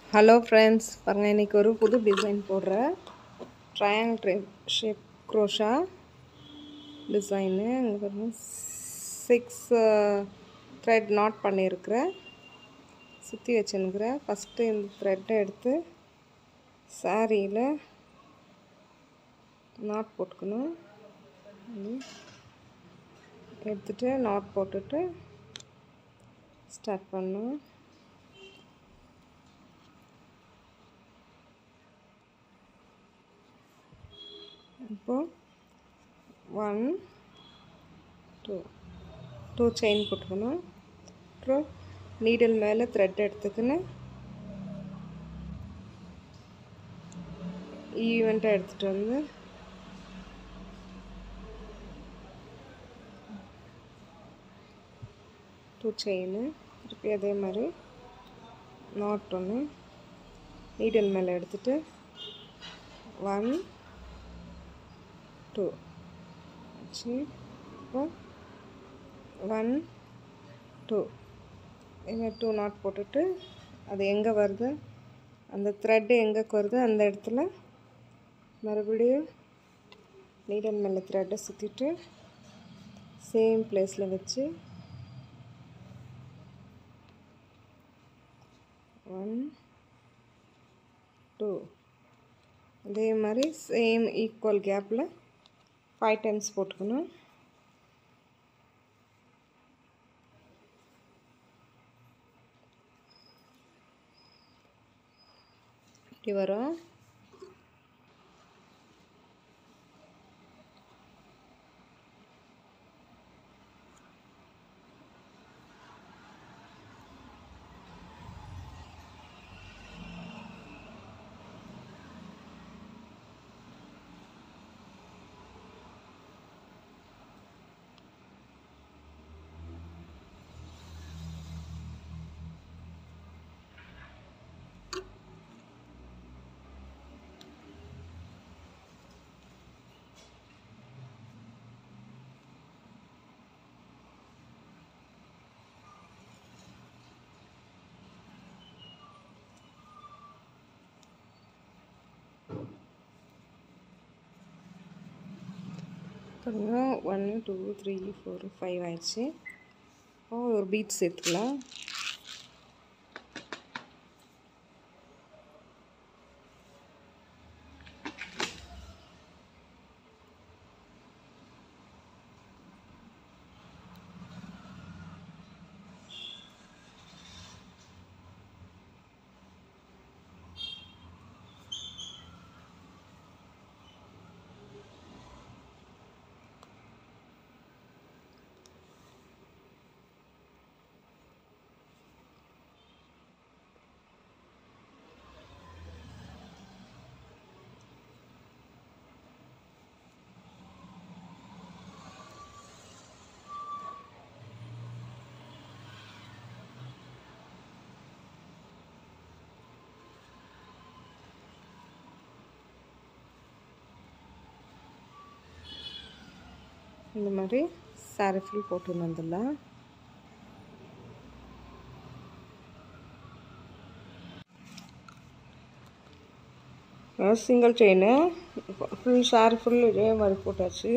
hello friends பாருங்கள் இன்றைக்கி ஒரு புது டிசைன் போடுற ட்ரையாங்கிள் ஷேப் க்ரோஷா டிசைனு இங்கே பாருங்கள் சிக்ஸ் த்ரெட் நாட் பண்ணியிருக்கிறேன் சுற்றி வச்சுருக்கிறேன் ஃபஸ்ட்டு இந்த த்ரெட்டை எடுத்து சாரியில் நாட் போட்டுக்கணும் எடுத்துகிட்டு நாட் போட்டுட்டு ஸ்டார்ட் பண்ணணும் இப்போது ஒன் டூ டூ செயின் போட்டுக்கணும் அப்புறம் நீடில் மேலே த்ரெட் எடுத்துக்கின்னு ஈவெண்ட்டாக எடுத்துகிட்டு வந்து டூ செயின் திருப்பி அதே மாதிரி நாட் ஒன்று நீடில் மேலே எடுத்துகிட்டு ஒன் டூ வச்சு இப்போ ஒன் டூ இங்கே டூ நாட் போட்டுட்டு அது எங்கே வருது அந்த த்ரெட்டு எங்கே வருது அந்த இடத்துல மறுபடியும் நீடல் மேலே த்ரெட்டை சுற்றிட்டு சேம் பிளேஸில் வச்சு ஒன் டூ அதே மாதிரி சேம் ஈக்குவல் கேப்பில் ஃபைவ் டைம்ஸ் போட்டுக்கணும் இப்படி வரும் பாருங்க ஒன்று டூ த்ரீ ஃபோர் ஃபைவ் ஆயிடுச்சு இப்போ ஒரு பீட் சேர்த்துக்கலாம் இந்த மாதிரி சாரி ஃபுல் போட்டு வந்துடலாம் சிங்கிள் செயின் ஃபுல் சாரி ஃபுல் இதே மாதிரி போட்டாச்சு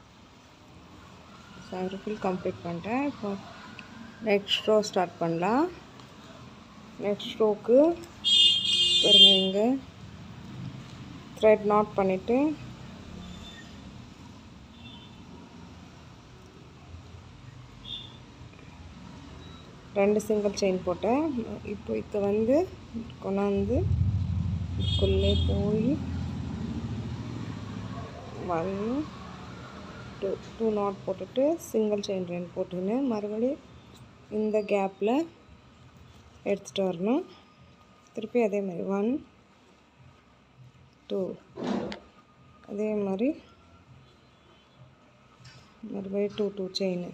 சாரி ஃபுல் கம்ப்ளீட் பண்ணிட்டேன் இப்போ நெக்ஸ்ட் ரோ ஸ்டார்ட் பண்ணலாம் நெக்ஸ்ட் ரோக்கு பாருங்க இங்கே த்ரெட் நாட் பண்ணிவிட்டு ரெண்டு சிங்கிள் செயின் போட்டேன் இப்போ இதை வந்து கொண்டாந்து இதுக்குள்ளே போய் ஒன் டூ டூ நாட் போட்டுட்டு சிங்கிள் செயின் ரெண்டு போட்டுக்கின்னு மறுபடியும் இந்த கேப்பில் எடுத்துகிட்டு வரணும் திருப்பி அதே மாதிரி ஒன் டூ அதே மாதிரி மறுபடியும் டூ டூ செயின்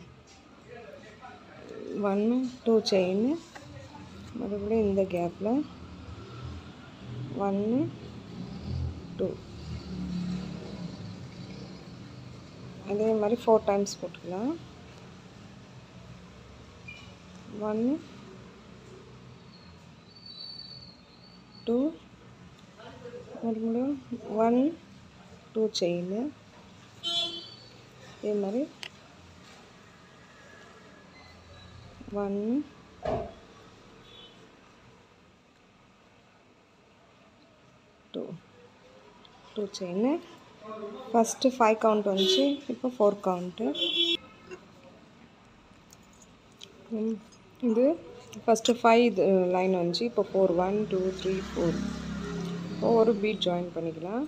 ஒன்று டூ செயின் மறுபடியும் இந்த கேப்பில் ஒன்று டூ அதே மாதிரி ஃபோர் டைம்ஸ் போட்டுக்கலாம் ஒன்று டூ மறுபடியும் ஒன் டூ செயின் இதே மாதிரி one two two chain first five count வந்துச்சு இப்போ ஃபோர் கவுண்ட்டு இது ஃபஸ்ட்டு ஃபைவ் இது லைன் வந்துச்சு இப்போ four one two three four இப்போ ஒரு பீட் ஜாயின் பண்ணிக்கலாம்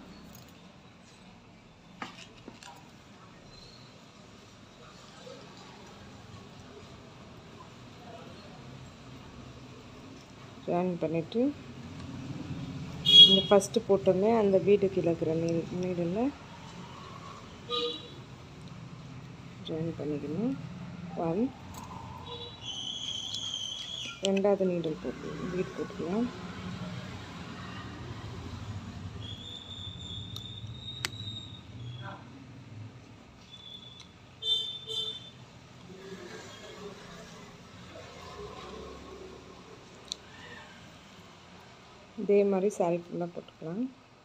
ஜாயின் பண்ணிவிட்டு இந்த ஃபஸ்ட்டு போட்டோமே அந்த வீட்டுக்கு இழக்கிற நீ நீடில் ஜாயின் பண்ணிக்கணும் ஒன் ரெண்டாவது நீடல் போட்டு பீட் போட்டுக்கலாம் இதே மாதிரி சாரீ ஃபுல்லாக போட்டுக்கலாம்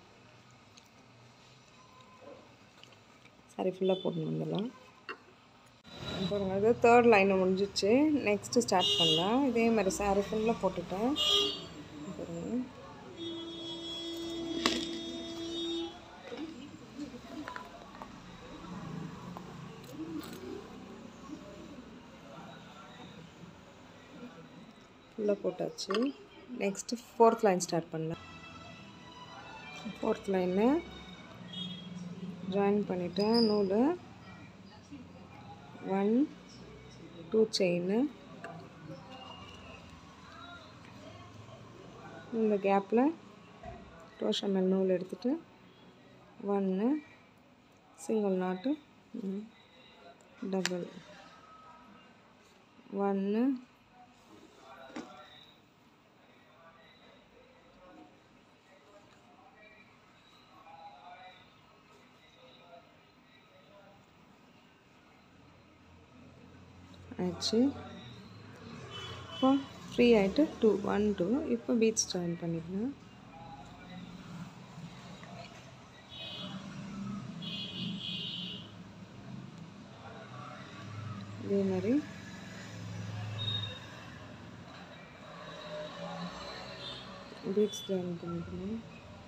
சாரீ ஃபுல்லாக போட்டு வந்துடலாம் பாருங்க இது தேர்ட் லைனை முடிஞ்சிச்சு நெக்ஸ்ட்டு ஸ்டார்ட் பண்ணலாம் இதே மாதிரி சாரீ ஃபுல்லாக போட்டுட்டேன் பாருங்க ஃபுல்லாக போட்டாச்சு நெக்ஸ்ட்டு ஃபோர்த் லைன் ஸ்டார்ட் பண்ணலாம் ஃபோர்த் லைனு ஜாயின் பண்ணிவிட்டேன் நூல் ஒன் டூ செயின் இந்த கேப்பில் ரோஷமல் நூல் எடுத்துகிட்டு ஒன்று சிங்கிள் நாட்டு டபுள் ஒன்று ஆச்சு இப்போ ஃப்ரீ ஆகிட்டு டூ ஒன் டூ இப்போ பீச் ஜாயின் பண்ணிக்கலாம் இதே மாதிரி பீச் ஜாயின் பண்ணிக்கலாம்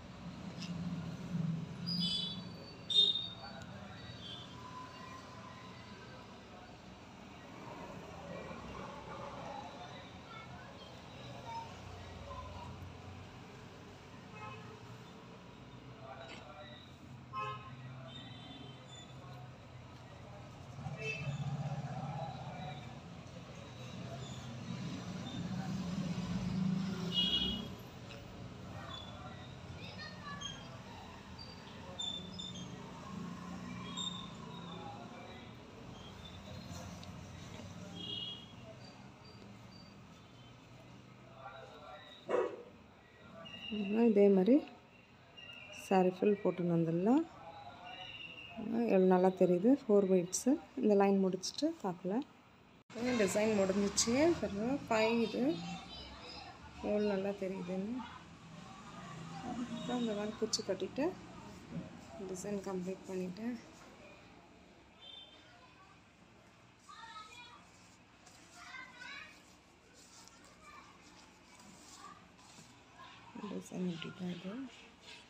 இதே மாதிரி சாரி ஃபுல் போட்டு வந்துடலாம் எவ்வளோ நல்லா தெரியுது ஃபோர் ஒயிட்ஸு இந்த லைன் முடிச்சுட்டு பார்க்கலாம் டிசைன் முடிஞ்சிச்சு பாருங்க ஃபைவ் இது எவ்வளோ நல்லா தெரியுதுன்னு அப்புறம் இந்த மாதிரி குச்சி கட்டிட்டு டிசைன் கம்ப்ளீட் பண்ணிவிட்டேன் டிசைன் இப்படி தான் இது